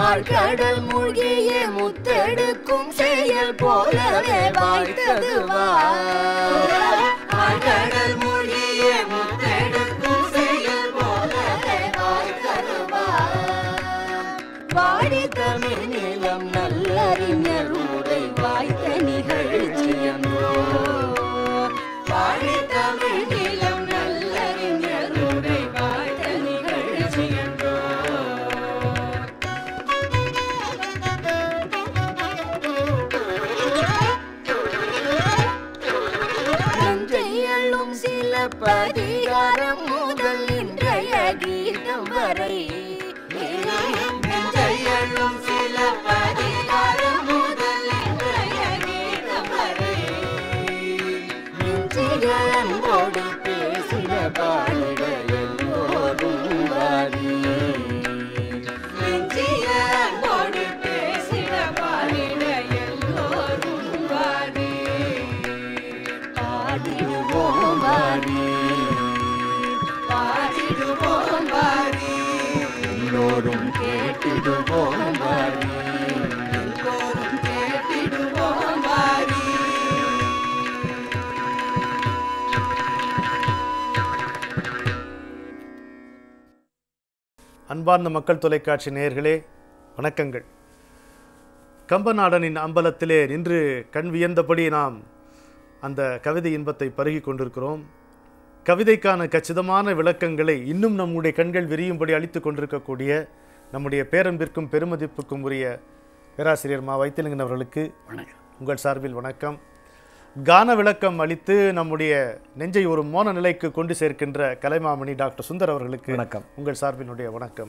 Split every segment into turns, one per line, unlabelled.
ஆழ்கடல் மூழ்கிய முத்தெடுக்கும் செயல் போலவே வாய்த்தது ஆழ்கடல் மூழ்கிய முத்தெடுக்கும் செயல் போலவே வாய்த்தது வாடி தமிழ் நிலம் நல்லறிஞர் உரை வாய்த்த நிகழ்ச்சியன்றோ வாடி தமிழ் நிலம் நல்லறிஞர் உரை வாய்த்த நிகழ்ச்சியன்றோ நஞ்சையள்ளும் சில பதிகாரம் முதல் இன்றைய கீதம் வரை நஞ்சையள்ளும் சில பதிகாரம் முதல் இன்றைய கீதம் வரை நெஞ்சிகளோடு பேசின பாடிட எல்லோரும் வாரி நெஞ்சிகளோடு பேசின பாடிட எல்லோரும் வாரி பாடிடுவோம் வாரி பாடிடுவோம் வாரி எல்லோரும் கேட்டிடுவோம் வாரி எல்லோரும் கேட்டிடுவோம் வாரி
அன்பார்ந்த மக்கள் தொலைக்காட்சி நேயர்களே வணக்கங்கள் கம்பநாடனின் அம்பலத்திலே நின்று கண் வியந்தபடி நாம் அந்த கவிதை இன்பத்தை பருகி கொண்டிருக்கிறோம் கவிதைக்கான கச்சிதமான விளக்கங்களை இன்னும் நம்முடைய கண்கள் விரியும்படி அளித்துக் கொண்டிருக்கக்கூடிய நம்முடைய பேரன்பிற்கும் பெருமதிப்புக்கும் உரிய பேராசிரியர் மா வைத்திலிங்கன் அவர்களுக்கு உங்கள் சார்பில் வணக்கம் கான விளக்கம் அளித்து நம்முடைய நெஞ்சை ஒரு மோன நிலைக்கு கொண்டு சேர்க்கின்ற கலைமாமணி டாக்டர் சுந்தர் அவர்களுக்கு
வணக்கம்.
உங்கள் சார்பினுடைய வணக்கம்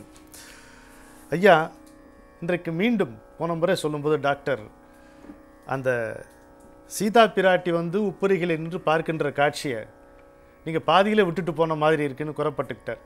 ஐயா இன்றைக்கு மீண்டும் போன முறை சொல்லும்போது டாக்டர் அந்த சீதா பிராட்டி வந்து உப்பரிகளை நின்று பார்க்கின்ற காட்சியை நீங்கள் பாதியில விட்டுட்டு போன மாதிரி இருக்குன்னு குறப்பட்டுக்கிட்டார்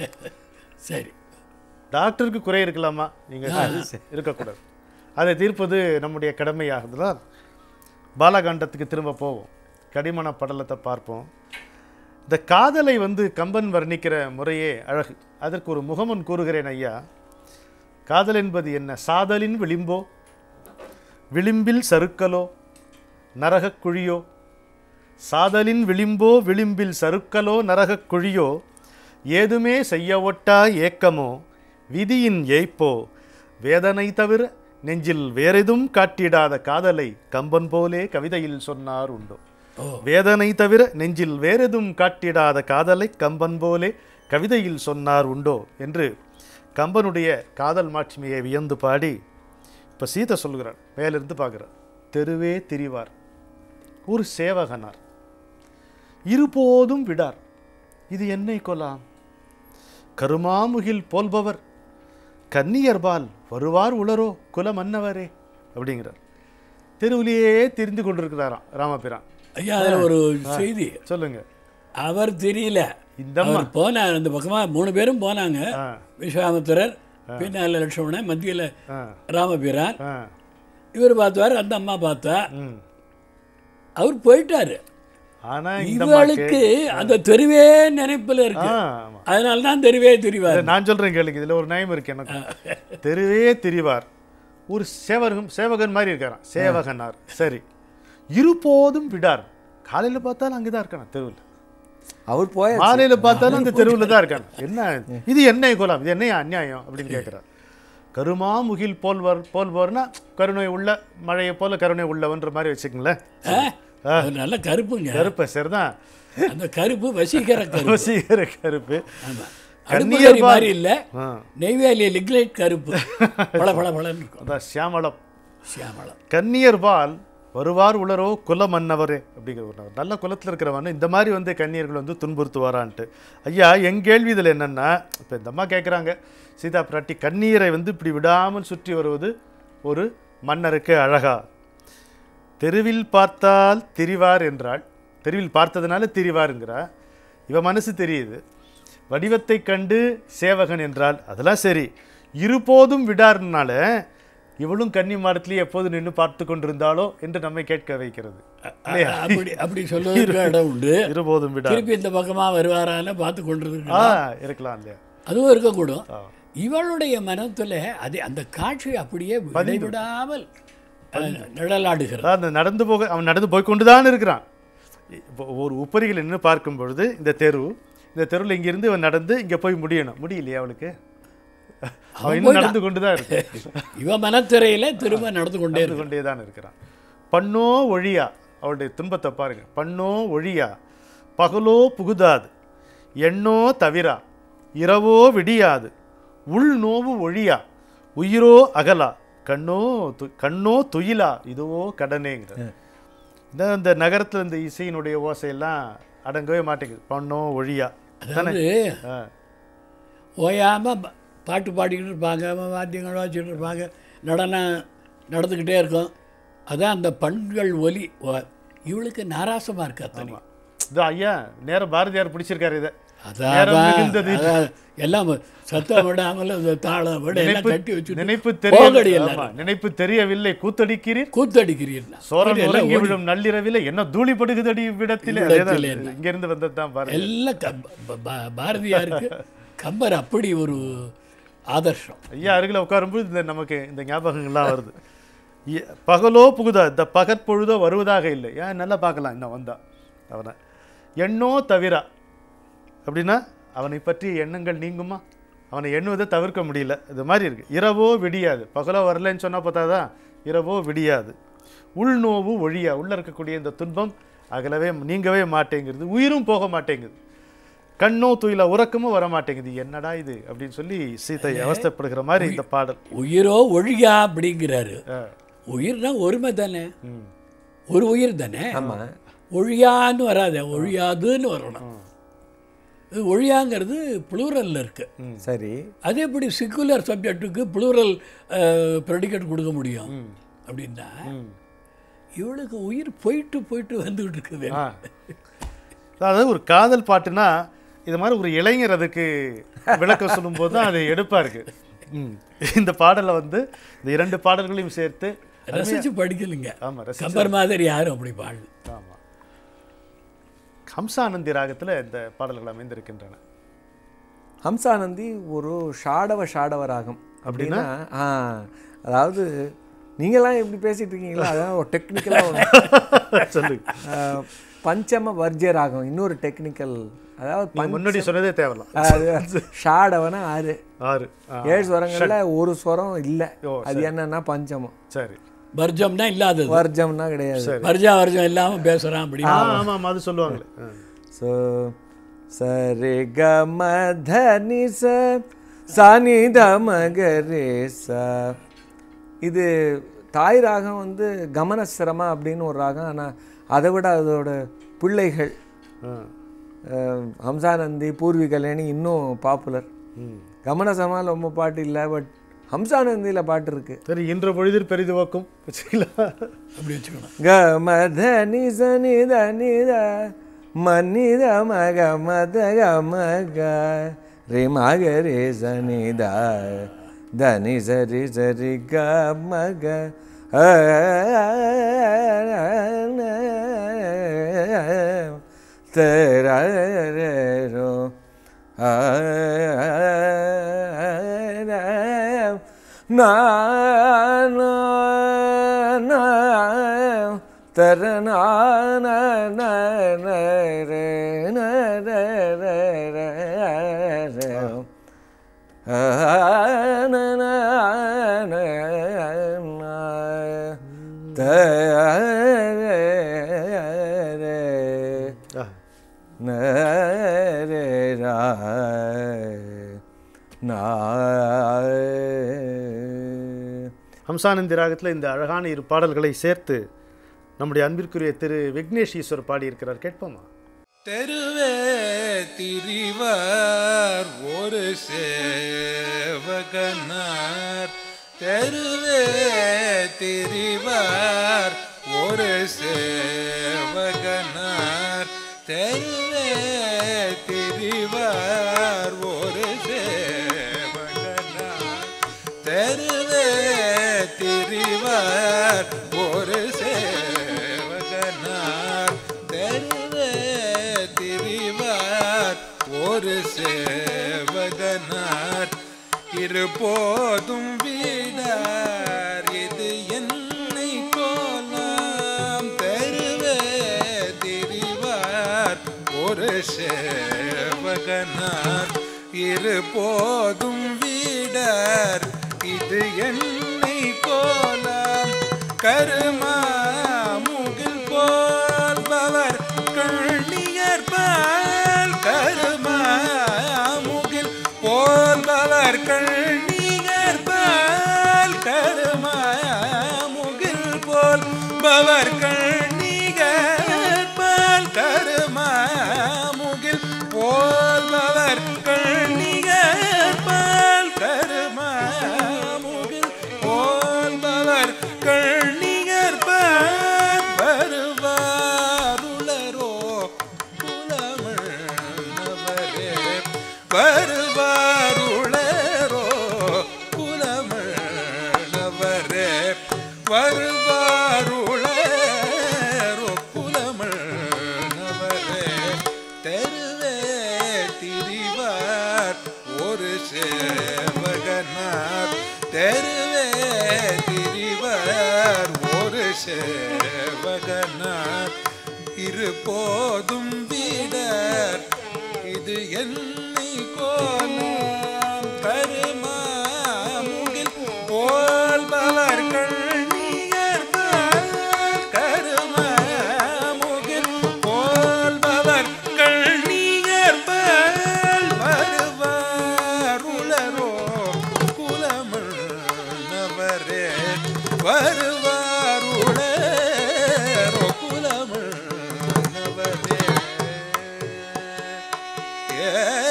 சரி
டாக்டருக்கு குறை இருக்கலாமா நீங்கள் இருக்கக்கூடாது அதை தீர்ப்பது நம்முடைய கடமையாகுதுதான் பாலகாண்டத்துக்கு திரும்ப போவோம் கடிமண படலத்தை பார்ப்போம் இந்த காதலை வந்து கம்பன் வர்ணிக்கிற முறையே அழகு அதற்கு ஒரு முகமன் கூறுகிறேன் ஐயா காதல் என்பது என்ன சாதலின் விளிம்போ விளிம்பில் சறுக்கலோ நரகக் குழியோ சாதலின் விளிம்போ விளிம்பில் சறுக்கலோ நரகக் குழியோ ஏதுமே செய்ய ஒட்டா ஏக்கமோ விதியின் ஏய்ப்போ வேதனை தவிர நெஞ்சில் வேறெதும் காட்டிடாத காதலை கம்பன் போலே கவிதையில் சொன்னார் உண்டோ வேதனை தவிர நெஞ்சில் வேறெதும் காட்டிடாத காதலை கம்பன் போலே கவிதையில் சொன்னார் உண்டோ என்று கம்பனுடைய காதல் மாட்சிமையை வியந்து பாடி இப்போ சீதை சொல்கிறார் மேலிருந்து பார்க்குறார் தெருவே திரிவார் ஒரு சேவகனார் இருபோதும் விடார் இது என்னை கொலாம் கருமாமுகில் போல்பவர் கன்னியர்பால் வருவார் உளரோ குல மன்னவரே அப்படிங்கிறார் தெருவிலேயே திரிந்து கொண்டிருக்கிறாராம் ராமபிரான்
ஐயா அதில் ஒரு செய்தி
சொல்லுங்க
அவர் தெரியல
இந்த
அவர் போனார் அந்த பக்கமா மூணு பேரும் போனாங்க
ஆ
விஸ்வாமித்திரர் பின்னால லட்சுமணன் மத்தியில்
ஆ
ராமபிரான்
ஆ
இவர் பார்த்தார் அந்த அம்மா பார்த்தா
ம்
அவர் போயிட்டாரு
ஆனா இந்த அம்மாக்கு-
இவளுக்கு அந்த தெருவே நினைப்புல இருக்கு
ஆ ஆமா
அதனால தான் தெருவே தெரிவார்
இல்ல, நான் சொல்றேன் கேளுங்க இதுல ஒரு நியாயம் இருக்கு எனக்கு தெருவே திரிவார் ஒரு சேவகம் சேவகன் மாதிரி இருக்காராம் சேவகனார் சரி இருபோதும் விடார் காலையில பார்த்தாலும் அங்கதான் இருக்கானா தெருவில்
அவர் போய
மாலையில பார்த்தாலும் அந்த தெருவில் தான் இருக்காங்க என்ன இது என்ன குலம் இது என்ன அநியாயம் அப்படின்னு கேட்கிறார் கருமாமுகில் போல்வர் போல்வர்னா கருணை உள்ள மழையை போல கருணை உள்ளவன்ற மாதிரி வச்சுக்கங்களேன்
அவர் நல்ல கருப்புங்க
கருப்பை சரிதான்
அந்த கருப்பு வசீகர கருப்பு
வசீகர கருப்பு
அடுப்புக்கறி
கன்னியர்
மாதிரி இல்ல
ஆ
நெய்வேலி லிக்லைட் கருப்பு பள பள பளன்னு இருக்கும்
அதான் சியாமளம்
சியாமளம்
கன்னியர்பால் வருவார் உளரோ குல மன்னவரே அப்படிங்கிற ஒரு நபர். நல்ல குலத்தில் இருக்கிறவன் இந்த மாதிரி வந்து கன்னியர்கள் வந்து துன்புறுத்துவாரான்ட்டு ஐயா என் கேள்வி இதில் என்னென்னா இப்போ இந்த அம்மா கேட்குறாங்க சீதா பிராட்டி கண்ணீரை வந்து இப்படி விடாமல் சுற்றி வருவது ஒரு மன்னருக்கு அழகா தெருவில் பார்த்தால் திரிவார் என்றாள் தெருவில் பார்த்ததுனால திரிவாருங்கிறா இவ மனசு தெரியுது வடிவத்தை கண்டு சேவகன் என்றால் அதெல்லாம் சரி இருபோதும் விடார்னால இவளும் கன்னி மாடத்திலேயே எப்போது நின்று பார்த்து கொண்டிருந்தாளோ என்று நம்மை கேட்க வைக்கிறது இல்லையா?
அப்படி அப்படி சொல்வதற்கு இடம் உண்டு
இருபோதும் விடார்
திருப்பி இந்த பக்கமா வருவாரான்னு பார்த்து கொண்டிருக்கு
ஆ இருக்கலாம் இல்லையா
அதுவும் இருக்கக்கூடும் இவளுடைய மனத்துல அது அந்த காட்சி அப்படியே விடைவிடாமல் அஹ், நிழலாடுகிறது
அதாவது அந்த நடந்து போக அவன் நடந்து போய் கொண்டு தான் இருக்கிறான் இப்போ ஒரு உப்பரிகள் நின்று பார்க்கும் பொழுது இந்த தெரு இந்த தெருவில் இங்கிருந்து இவன் நடந்து இங்கே போய் முடியணும் முடியலையே அவளுக்கு அவன் இன்னும்
போயிட்டான்.
நடந்து கொண்டு தான் இருக்கு
இவ மனத்திரையில திரும்ப நடந்து கொண்டே
நடந்து கொண்டே தான் இருக்கிறான் பண்ணோ ஒழியா அவளுடைய துன்பத்தை பாருங்க பண்ணோ ஒழியா பகலோ புகுதாது எண்ணோ தவிரா இரவோ விடியாது உள் நோவு ஒழியா உயிரோ அகலா கண்ணோ து- கண்ணோ துயிலா இதுவோ கடனேங்கிற இந்த இந்த நகரத்துல இந்த இசையினுடைய ஓசையெல்லாம் அடங்கவே மாட்டேங்குது பண்ணோ ஒழியா
அதாவது
ஆ,
ஓயாம ப- பாட்டு பாடிக்கிட்டு இருப்பாங்க வாத்தியங்கள் வச்சுட்டு இருப்பாங்க நடனம் நடந்துக்கிட்டே இருக்கும் அதான் அந்த பண்கள் ஒலி ஓ- இவளுக்கு நாராசமா இருக்கா தனி
ஆமா. இது ஐயா நேரம் பாரதியார் பிடிச்சிருக்காரு இதை
அதான்
நேரம்
அதான்,
மிகுந்தது.
அதான் எல்லாம் சத்தம் விடாமல் அந்த தாளம் விட எல்லாம்
நினைப்பு
கட்டி வச்சு
நினைப்பு
போகடி
தெரிய
எல்லாரும்.
ஆமா, நினைப்பு தெரியவில்லை கூத்தடிக்கிறீர்
கூத்தடிக்கிறீர்கள்
சோரன்
எல்லாம்
உறங்கி
ஓடி-
விழும் நள்ளிரவில என்ன தூளி படுகுதடி விடத்திலே
இவ்விடத்திலே
அதேதான்
என்ன?
இங்க இருந்து வந்தது தான் பாருங்க
எல்லாம் க- ப- ப- பாரதியாருக்கு கம்பர் அப்படி ஒரு ஆதர்ஷம்
ஐயா அருகில் உட்காரும்போது இந்த நமக்கு இந்த ஞாபகங்கள்லாம் வருது இ- பகலோ புகுதா இந்த பகற்பொழுதோ வருவதாக இல்லை ஏன் நல்லா பார்க்கலாம் இன்னும் வந்தா அவனை எண்ணோ தவிரா அப்படின்னா அவனை பற்றிய எண்ணங்கள் நீங்குமா அவனை எண்ணுவதை தவிர்க்க முடியல இது மாதிரி இருக்கு இரவோ விடியாது பகலோ வரலன்னு சொன்னா பார்த்தாதான் இரவோ விடியாது உள்நோவு ஒழியா உள்ள இருக்கக்கூடிய இந்த துன்பம் அகலவே நீங்கவே மாட்டேங்கிறது உயிரும் போக மாட்டேங்குது கண்ணோ துயில உறக்கமும் வர மாட்டேங்குது என்னடா இது அப்படின்னு சொல்லி சீதை அவஸ்தைப்படுகிற மாதிரி இந்த பாடல்
உயிரோ ஒழியா அப்படிங்கிறாரு
ஆ.
உயிர்னா ஒருமை தானே
ம்.
ஒரு உயிர் தானே
ஆமா
ஒழியான்னு வராது ஒழியாதுன்னு வரணும் இது ஒழியாங்கிறது ப்ளூரல்ல இருக்கு
சரி
அது எப்படி சிக்குலர் சப்ஜெக்ட்டுக்கு ப்ளூரல் ப்ரெடிகேட் கொடுக்க முடியும் அப்படின்னா இவளுக்கு உயிர் போயிட்டு போயிட்டு வந்துகிட்டு இருக்குது
ஆ. அதாவது ஒரு காதல் பாட்டுனா இது மாதிரி ஒரு இளைஞர் அதுக்கு விளக்கம் சொல்லும்போது தான் அது எடுப்பா இருக்கு ம். இந்த பாடலை வந்து இந்த இரண்டு பாடல்களையும் சேர்த்து
ரசிச்சு படிக்கலைங்க
ஆமா ரசி
கம்பர் மாதிரி யாரும் அப்படி பாடல
ஆமா ஹம்சானந்தி ராகத்துல இந்த பாடல்கள் அமைந்திருக்கின்றன
ஹம்சானந்தி ஒரு ஷாடவ ஷாடவ ராகம் அப்படின்னா ஆ அதாவது நீங்களாம் எப்படி பேசிட்டு இருக்கீங்களா அதான் ஒரு டெக்னிக்கலாக
சொல்லுங்க
பஞ்சம வர்ஜ ராகம் இன்னொரு டெக்னிக்கல் அதாவது
நீங்க முன்னாடி சொன்னதே தேவலாம்
அது ஷாடவனா ஆறு
ஆறு ஆ.
ஏழு ஸ்வரங்கள்ல ஒரு ஸ்வரம் இல்லை
ஓ,
அது என்னன்னா பஞ்சமம்
சரி
வர்ஜம்னா இல்லாதது
வர்ஜம்னா கிடையாது
வர்ஜா வர்ஜம் இல்லாம பேசுறான் அப்படி
ஆ, ஆமா ஆமா அது சொல்லுவாங்களே ஆ.
ஸோ சரி க மதனி ச சானி த மகரே ச இது தாய் ராகம் வந்து கமனசிரம அப்படின்னு ஒரு ராகம் ஆனால் அதை விட அதோட பிள்ளைகள்
ஆ.
அஹ், ஹம்சானந்தி பூர்வி கல்யாணி இன்னும் பாப்புலர்
ம்.
கமனசமால் ரொம்ப பாட்டு இல்லை பட் ஹம்சானந்தியில் பாட்டு இருக்கு
சரி இன்ற பொழுதில் பெரிதுவக்கும் வச்சுக்கலாம்
அப்படி வச்சுக்கணும்
க மத நிச நித நித மன்னித மக மத க மக ரே மக ரே ச நித தனி சரி சரி க மக அ, தர ரே ரோ ஆ, நா நா நா தர நா நா நா நா ரே நா ரே ரே ரே ரே ஆ, நா நா நா நா த ரே ரே
ஆ.
நரே ரா நா
ஹம்சானந்தி ராகத்தில் இந்த அழகான இரு பாடல்களை சேர்த்து நம்முடைய அன்பிற்குரிய திரு விக்னேஷ் ஈஸ்வர் பாடியிருக்கிறார் கேட்போமா
தெருவே திரிவர் ஒரு சேவகனார் தெருவே திரிவர் ஒரு சேவகனார் தெருவே திரிவர் ஒரு சேவகனார் தெருவே திரிவர் ஒரு சேவகனார் தெருவே திரிவார் ஒரு சேவகனார் இருபோதும் வீடார் இது என்னை கோலாம் தெருவே திரிவார் ஒரு சேவகனார் இருபோதும் வீடார் இது என்னை கோலாம் கருமா முகில் போல்பவர் கண்ணியர் பால் கருமா முகில் போல்பவர் கண்ணியர் பால் கருமா முகில் போல்பவர் கண்ணியர் பால் கருமா முகில் போல்பவர் கண்ணியர் பால் கருமா முகில் போல்பவர் கண்ணியர் பால் வருவாருளரோ குலமணவரே வருவாருளரோ குலமணவரே வருவாருளரோ குலமணவரே தெருவே திரிவார் ஒரு சேவகனார் தெருவே திரிவார் ஒரு சேவகனார் இருபோதும் வீடர் இது என்னை கோலாம் கருமா முகில் போல்பவர் கண்ணியர் பால் கருமா முகில் போல்பவர் கண்ணியர் பால் வருவார் உளரோ குலமணவரே வருவார் உளரோ குலமணவரே ஏ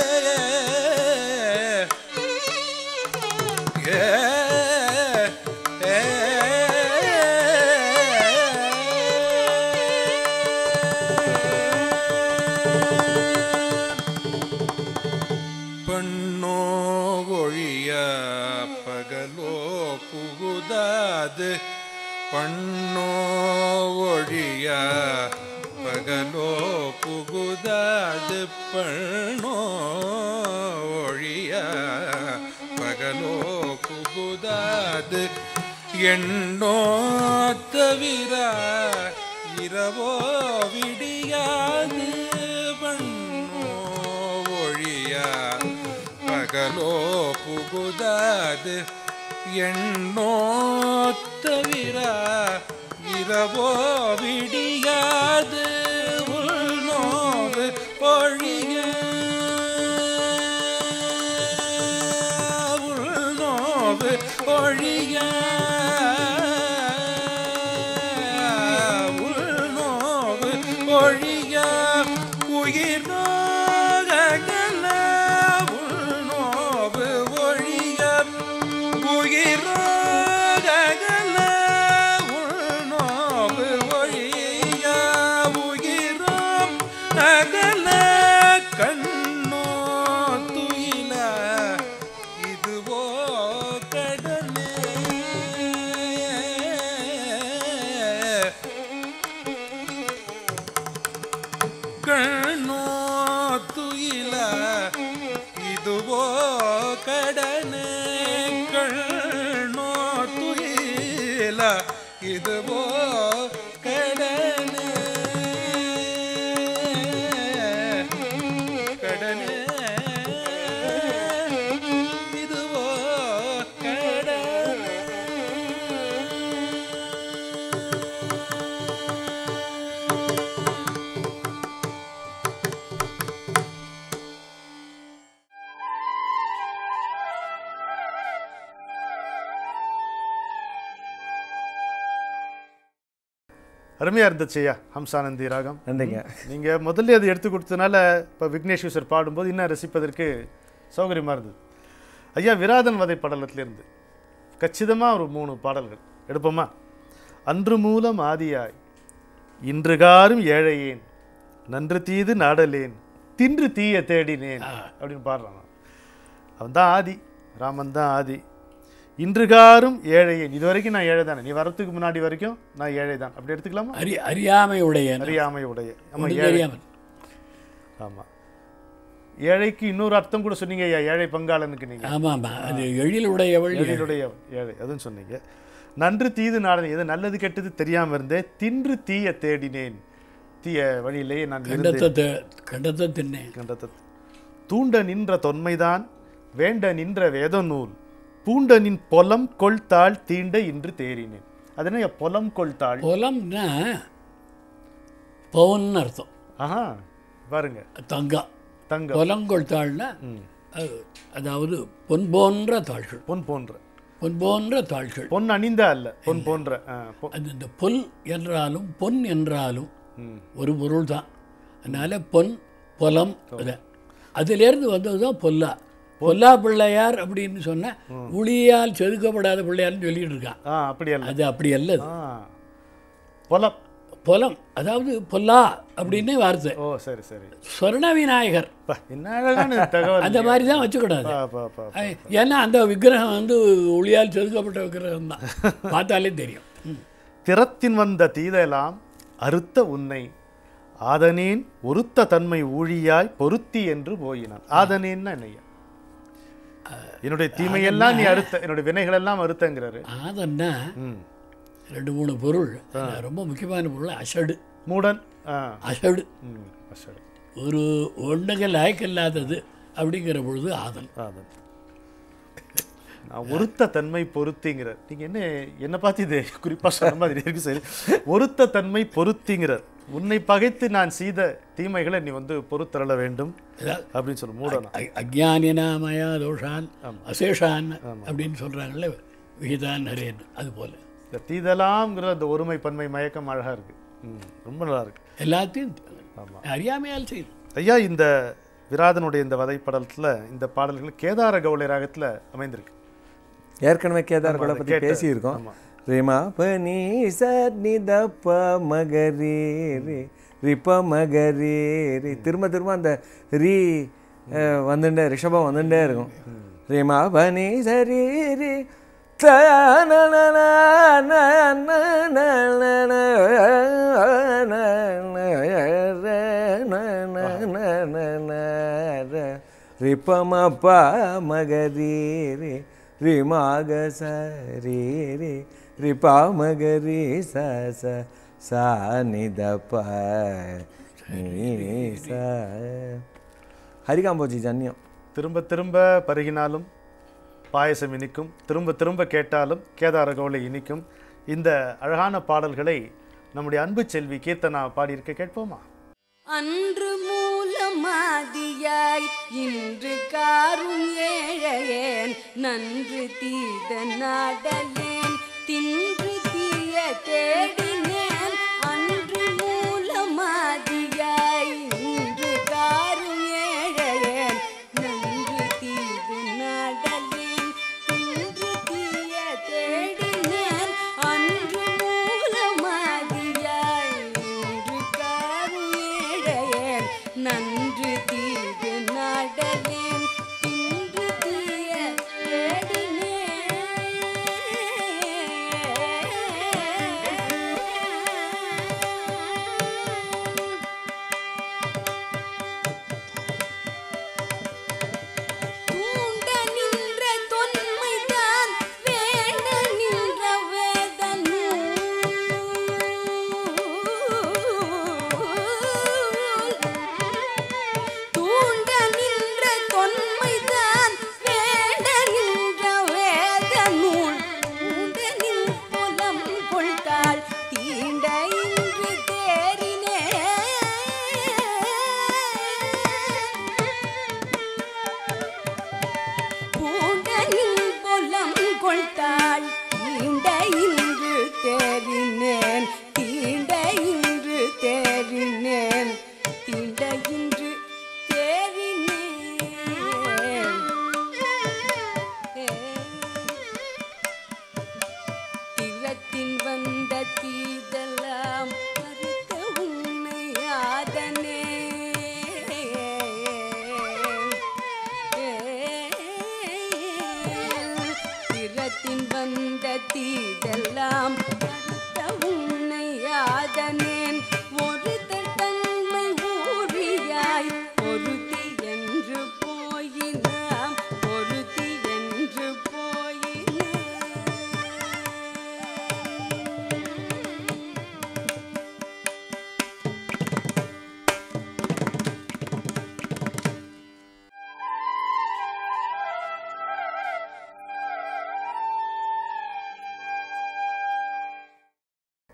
ஏ ஏ பண்ணோ ஒழிய பகலோ புகுதாது பண்ணோ ஒழிய பகலோ புகுதாது பண்ணோ ஒழிய பகலோ புகுதாது எண்ணோ தவிர இரவோ விடியாது பண்ணோ ஒழியா பகலோ புகுதாது எண்ணோ தவிர இரவோ விடியாது உள்நோவு ஒழிய உள்நோவு ஒழிய உள்நோவு ஒழிய உயிர் நோகல உள்நோவு ஒழிய உயிர் நோகல உள்நோவு ஒழிய உயிரோம் அகல கண்ணோ துயில இதுவோ கடனே கண்ணோ துயில இதுவோ கடனே கண்ணோ துயில இதுவோ கடனே கடனே இதுவோ கடனே
அருமையாக இருந்துச்சு ஐயா ஹம்சானந்தி ராகம்
நன்றிங்க
நீங்கள் முதல்ல அது எடுத்து கொடுத்தனால இப்போ விக்னேஸ்வர் பாடும்போது இன்னும் ரசிப்பதற்கு சௌகரியமாக இருந்தது ஐயா விராதன் வதை படலத்திலிருந்து கச்சிதமாக ஒரு மூணு பாடல்கள் எடுப்போமா அன்று மூலம் ஆதியாய் இன்றுகாரும் ஏழையேன் நன்று தீது நாடலேன் தின்று தீய தேடினேன் அப்படின்னு பாடுறான் அவன் தான் ஆதி ராமன் தான் ஆதி இன்றுகாரும் ஏழையேன் இது வரைக்கும் நான் ஏழை தானே நீ வரத்துக்கு முன்னாடி வரைக்கும் நான் ஏழை தான் அப்படி எடுத்துக்கலாமா
அறி அறியாமை உடைய
அறியாமை உடைய ஆமா
ஒன்றும்
ஏழை
தெரியாமல்
ஆமாம் ஏழைக்கு இன்னொரு அர்த்தம் கூட சொன்னீங்க ஐயா ஏழை பங்காளனுக்கு நீங்க
ஆமாம்மா அது எழிலுடையவள்
எழிலுடைய ஏழை அதுவும் சொன்னீங்க நன்று தீது நாடன் எது நல்லது கெட்டது தெரியாம இருந்தேன் தின்று தீய தேடினேன் தீய வழியிலேயே நான் இருந்தேன்
கண்டத்தை தே- கண்டத்தை தின்னேன்
கண்டத்தை தூண்ட நின்ற தொன்மைதான் வேண்ட நின்ற வேத நூல் பூண்ட நின் பொலம் கொள்தாள் தீண்ட இன்று தேறினேன் அது என்ன பொலம் கொள்தாள்
புலம்னா பவுன்னு அர்த்தம்
ஆஹா பாருங்க
தங்கம்
தங்கம்
புலங்கொள்தாள்னா
ம்.
அது- அதாவது பொன் போன்ற தாள்கள்
பொன் போன்ற
பொன் போன்ற தாள்கள்
பொன் அணிந்த அல்ல பொன் போன்ற ஆ, பொ-
அது இந்த பொல் என்றாலும் பொன் என்றாலும்
ம்.
ஒரு பொருள் தான் அதனால பொன் பொலம் அது அதிலேருந்து வந்தது தான் பொல்லா பொல்லா பிள்ளையார் அப்படின்னு சொன்னா உளியால் செதுக்கப்படாத பிள்ளையார்னு சொல்லிட்டு இருக்கான்
ஆ அப்படி அல்ல
அது அப்படி அல்ல அது.
ஆ பொலம்
பொலம் அதாவது பொல்லா அப்படின்னே வார்த்தை
ஓ சரி சரி
சொர்ண விநாயகர்
பா, என்ன அழகான தகவல்
அந்த மாதிரி தான் வச்சுக்கூடாது
பா, பா, பா.
ஐ, ஏன்னா அந்த விக்கிரகம் வந்து ஒளியால் செதுக்கப்பட்ட விக்கிரகம் தான் பார்த்தாலே தெரியும் ம்.
திறத்தின் வந்த தீதெல்லாம் அறுத்த உன்னை ஆதனேன் ஒருத்த தன்மை ஊழியாய் பொருத்தி என்று போயினான் ஆதனேன்னா என்னையா என்னுடைய தீமையெல்லாம் நீ அறுத்த என்னுடைய வினைகள் எல்லாம் அறுத்தங்கிறாரு
ஆதன்னா
ம்.
ரெண்டு மூணு பொருள் அதுல ரொம்ப முக்கியமான பொருள் அசடு
மூடன் ஆ
அசடு
ம் சரி
ஒரு ஒன்றுக்கு லாய்க்கில்லாதது அப்படிங்கிற பொழுது ஆதல்
ஆதன் நான் ஒருத்த தன்மை பொருத்திங்கிறார் நீங்க என்ன என்ன பார்த்து இது குறிப்பா சொன்ன மாதிரி இருக்கு சரி ஒருத்த தன்மை பொருத்திங்கிறார் உன்னை பகைத்து நான் செய்த தீமைகளை நீ வந்து பொறுத்தரள வேண்டும்
அதாவது
அப்படின்னு சொல்லு மூடனா
அ- அஜ்ஞானினாமயா தோஷான் அசேஷான் அப்படின்னு சொல்கிறாங்கல்ல விகிதான் ஹரேன் அது போல
இந்த தீதலாம்ங்கிற அந்த ஒருமை பன்மை மயக்கம் அழகா இருக்கு ம், ரொம்ப நல்லா இருக்கு
எல்லாத்தையும் அறியாமையால் செய்யும்
ஐயா இந்த விராதனுடைய இந்த வதைப்படலத்துல இந்த பாடல்கள் கேதார கவுளை ராகத்துல அமைந்திருக்கு
ஏற்கனவே கேதார்களை
அதை
பற்றி
கேட்ட-
பேசியிருக்கோம்
ஆமா.
ரிமா பனி ச நித ப மகரி ரி ரிப மகரி ரி திரும்ப திரும்ப அந்த ரீ அஹ், வந்துட்டே ரிஷபம் வந்துட்டே இருக்கும் ரிமா பனி சரி ரி த ந ந ந ந ந ந ந ந ந ந ர ந ந ந ந ந ர ரிபம ப மகரி ரி ரி மாக ச ரி ரி ரி ப மகரி ச ச சா நித ப நீ ச ஹரிகாம்போஜி ஜன்யம்
திரும்ப திரும்ப பருகினாலும் பாயசம் இனிக்கும் திரும்ப திரும்ப கேட்டாலும் கேதார கவுளை இனிக்கும் இந்த அழகான பாடல்களை நம்முடைய அன்பு செல்வி கீர்த்தனா பாடியிருக்க கேட்போமா
அன்று மூலமாதியாய் இன்று காரும் ஏழையேன் நன்று தீத நாடலேன் தின்று தீய தேடினேன் அன்று மூலமாதியாய் இன்று காரும் ஏழையேன் நன்று தீது நாடலேன் தின்று தீய தேடினேன் அன்று மூலமாதியாய் இன்று காரும் ஏழையேன் நன்று தீது நாடலேன் தின்று தீய தேடினேன்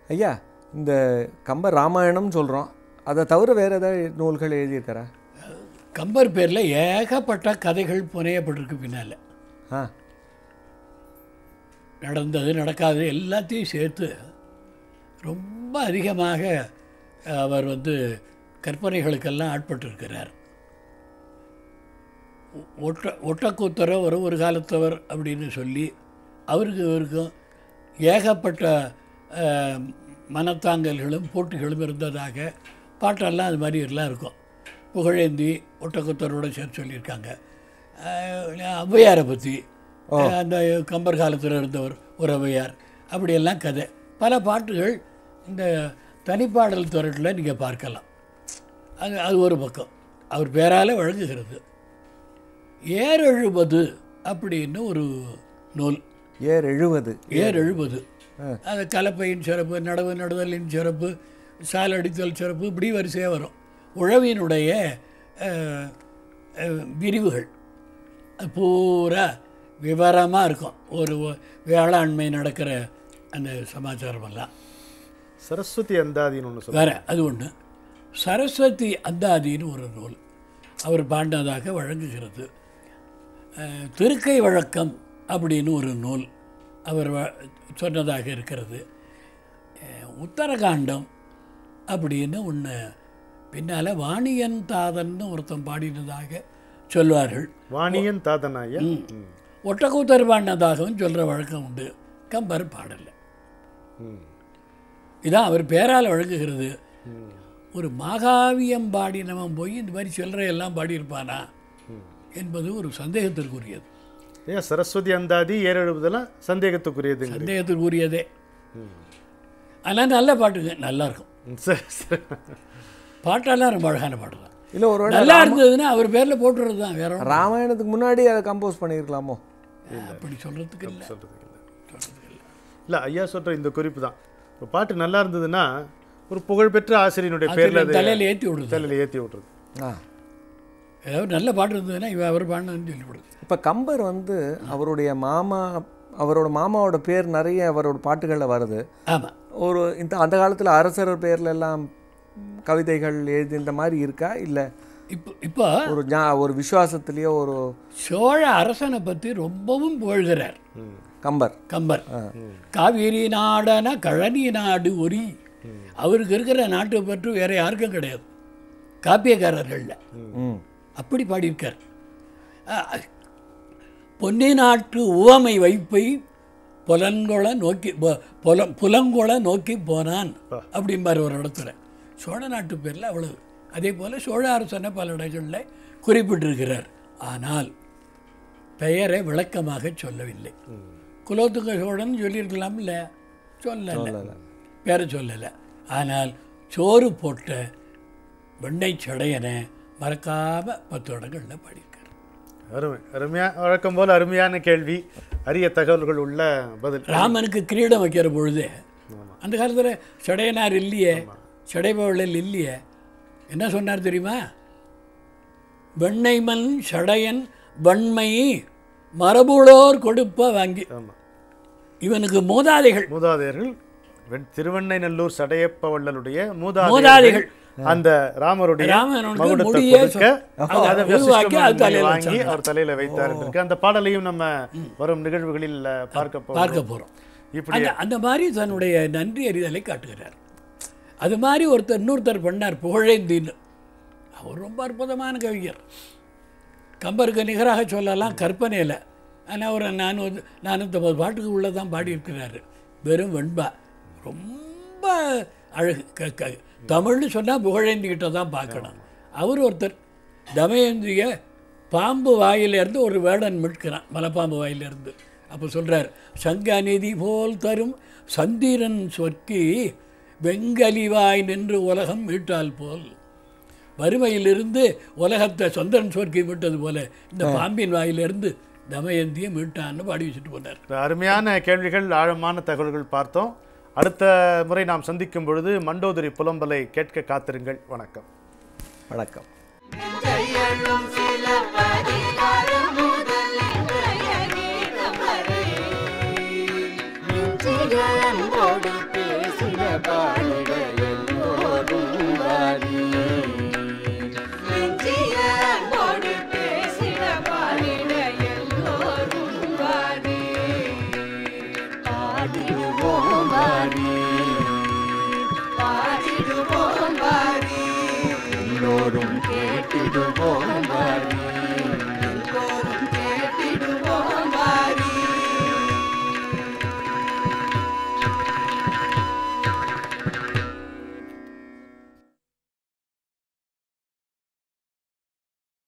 ஐயா இந்த கம்ப ராமாயணம்னு சொல்கிறோம் அதை தவிர வேறு ஏதாவது நூல்கள் எழுதியிருக்காரா
கம்பர் பேரில் ஏகப்பட்ட கதைகள் புனையப்பட்டிருக்கு பின்னால்
ஆ
நடந்தது நடக்காது எல்லாத்தையும் சேர்த்து ரொம்ப அதிகமாக அவர் வந்து கற்பனைகளுக்கெல்லாம் ஆட்பட்டிருக்கிறார் ஒ- ஒட்ட ஒட்டக்கூத்தரவர் ஒரு காலத்தவர் அப்படின்னு சொல்லி அவருக்கு இவருக்கும் ஏகப்பட்ட அஹ், மனத்தாங்கல்களும் போட்டிகளும் இருந்ததாக பாட்டெல்லாம் அது மாதிரி எல்லாம் இருக்கும் புகழேந்தி ஒட்டக்கூத்தரோட சேர்த்து சொல்லியிருக்காங்க அஹ், ஔவையாரை பற்றி அந்த கம்பர் காலத்தில் இருந்தவர் ஒரு ஔவையார் அப்படியெல்லாம் கதை பல பாட்டுகள் இந்த தனிப்பாடல் துறையில் நீங்கள் பார்க்கலாம் அது அது ஒரு பக்கம் அவர் பேரால் வழங்குகிறது ஏர் எழுபது அப்படின்னு ஒரு நூல்
ஏர் எழுவது
ஏர் எழுபது அது கலப்பையின் சிறப்பு நடவு நடுதலின் சிறப்பு சால் அடித்தல் சிறப்பு இப்படி வரிசையாக வரும் உழவினுடைய அஹ், அஹ், விரிவுகள் அது பூரா விவரமாக இருக்கும் ஒரு வேளாண்மை நடக்கிற அந்த சமாச்சாரமெல்லாம்
சரஸ்வதி அந்தாதின்னு ஒன்று சொல்லுவாங்க
வேற அது ஒன்று சரஸ்வதி அந்தாதின்னு ஒரு நூல் அவர் பாண்டதாக வழங்குகிறது அஹ், திருக்கை வழக்கம் அப்படின்னு ஒரு நூல் அவர் வ- சொன்னதாக இருக்கிறது அஹ், உத்தரகாண்டம் அப்படின்னு ஒன்று பின்னால் வாணியன் தாதன்னு ஒருத்தன் பாடினதாக சொல்வார்கள்
வாணியன் தாதனாயா
ஒட்டக்கூத்தர் பாடினதாகவும் சொல்கிற வழக்கம் உண்டு கம்பர் பாடலை இதான் அவர் பேரால் வழங்குகிறது ஒரு மாகாவியம் பாடினவன் போய் இந்த மாதிரி சில்லறை எல்லாம் பாடியிருப்பானா என்பது ஒரு சந்தேகத்திற்குரியது
ஏன் சரஸ்வதி அந்தாதி ஏர் எழுபதெல்லாம் சந்தேகத்துக்குரியதுங்க
சந்தேகத்திற்குரியதே ஆனால் நல்ல பாட்டுங்க நல்லா இருக்கும்
ம், சரி சரி
பாட்டெல்லாம் ரொம்ப அழகான பாட்டு தான்
இல்லை ஒரு வேளை
நல்லா இருந்ததுன்னா அவர் பேரில் போட்டுறது தான் வேற ஒண்ணும்
ராமாயணத்துக்கு முன்னாடி அதை கம்போஸ் பண்ணியிருக்கலாமோ
அப்படி சொல்கிறதுக்கு இல்லை
சொல்கிறதுக்கு இல்லை இல்லை ஐயா சொல்கிற இந்த குறிப்பு தான் இப்போ பாட்டு நல்லா இருந்ததுன்னா ஒரு புகழ்பெற்ற ஆசிரியனுடைய பேரில் அது
தலையில் ஏற்றி விடுறது
தலையில் ஏற்றி விட்றது
ஆ
ஏதாவது நல்ல பாட்டு இருந்ததுன்னா இவன் அவர் பாடினதுன்னு சொல்லி விடுறது
இப்போ கம்பர் வந்து அவருடைய மாமா அவரோட மாமாவோட பேர் நிறைய அவரோட பாட்டுகளில் வருது
ஆமாம்
ஒரு இந்த அந்த காலத்தில் அரசர் பேர்ல எல்லாம் கவிதைகள் எழுதி இந்த மாதிரி இருக்கா இல்லை
இப்போ இப்போ
ஒரு ஞா ஒரு விசுவாசத்துலேயோ ஒரு
சோழ அரசனை பற்றி ரொம்பவும் புகழ்கிறார்
கம்பர்
கம்பர் காவேரி நாடன கழனி நாடு ஒரி அவருக்கு இருக்கிற நாட்டு பற்று வேற யாருக்கும் கிடையாது காப்பியக்காரர்களில்
ம்
அப்படி பாடியிருக்கார் அஹ், பொன்னி நாட்டு உவமை வைப்பை புலன்கொள நோக்கி பொ- புல புலங்கொள நோக்கி போனான் அப்படிம்பார் ஒரு இடத்துல சோழ நாட்டு பேரில் அவ்வளவு அதே போல் சோழ அரசனை பல இடங்களில் குறிப்பிட்டிருக்கிறார் ஆனால் பெயரை விளக்கமாக சொல்லவில்லை குலோத்துங்க சோழன் சொல்லியிருக்கலாம்ல சொல்லலை பேரை சொல்லலை ஆனால் சோறு போட்ட வெண்ணை சடையனை மறக்காம பத்து இடங்களில் பாடியிருக்கார்
அருமை அருமையா வழக்கம் போல் அருமையான கேள்வி அரிய தகவல்கள் உள்ள பதில்
ராமனுக்கு கிரீடம் வைக்கிற பொழுது அந்த காலத்தில் சடையனார் இல்லையே சடைபவழல் இல்லையே என்ன சொன்னார் தெரியுமா வெண்ணைமன் சடையன் வன்மை மரபுளோர் கொடுப்ப வாங்கி
ஆமாம்
இவனுக்கு மூதாதைகள்
மூதாதையர்கள் வெண்- திருவெண்ணைநல்லூர் சடையப்ப வள்ளலுடைய
மூதாதைகள்.
மூதாதைகள் அந்த ராமருடைய
ராமனுடைய
மகுடத்தை
முடியை
கொடுக்க
சொ-
அதை
உருவாக்கி அது
வசிஷ்ட
தலையில
வாங்கி
வச்சாங்க.
அவர் தலையில வைத்தார் இருக்கு அந்த பாடலையும் நம்ம வரும் நிகழ்வுகளில் பார்க்க
பார்க்க
போகிறோம்
போகிறோம்
இப்படி
அந்த அந்த மாதிரி தன்னுடைய நன்றி அறிதலை காட்டுகிறார் அது மாதிரி ஒருத்தர் இன்னொருத்தர் பண்ணார் புகழேந்தின்னு அவர் ரொம்ப அற்புதமான கவிஞர் கம்பருக்கு நிகராக சொல்லலாம் கற்பனையில் ஆனால் அவர் நானூறு நானூற்றம்பது பாட்டுக்கு உள்ளே தான் பாடியிருக்கிறாரு வெறும் வெண்பா ரொம்ப அழகு க க தமிழ்னு சொன்னால் புகழேந்திக்கிட்ட தான் பார்க்கணும் அவர் ஒருத்தர் தமயந்திய பாம்பு வாயிலிருந்து ஒரு வேடன் மீட்கிறான் மலைப்பாம்பு வாயிலிருந்து அப்போ சொல்கிறார் சங்கநிதி போல் தரும் சந்திரன் சொற்கி வெங்கலிவாய் நின்று உலகம் மீட்டால் போல் வறுமையிலிருந்து உலகத்தை சொந்தன் சோர்க்கி மீட்டது போல இந்த பாம்பின் வாயிலிருந்து தமயந்தியை மீட்டான்னு பாடி வச்சுட்டு போனார்
அருமையான கேள்விகள் ஆழமான தகவல்கள் பார்த்தோம் அடுத்த முறை நாம் சந்திக்கும் பொழுது மண்டோதரி புலம்பலை கேட்க காத்திருங்கள் வணக்கம்
வணக்கம்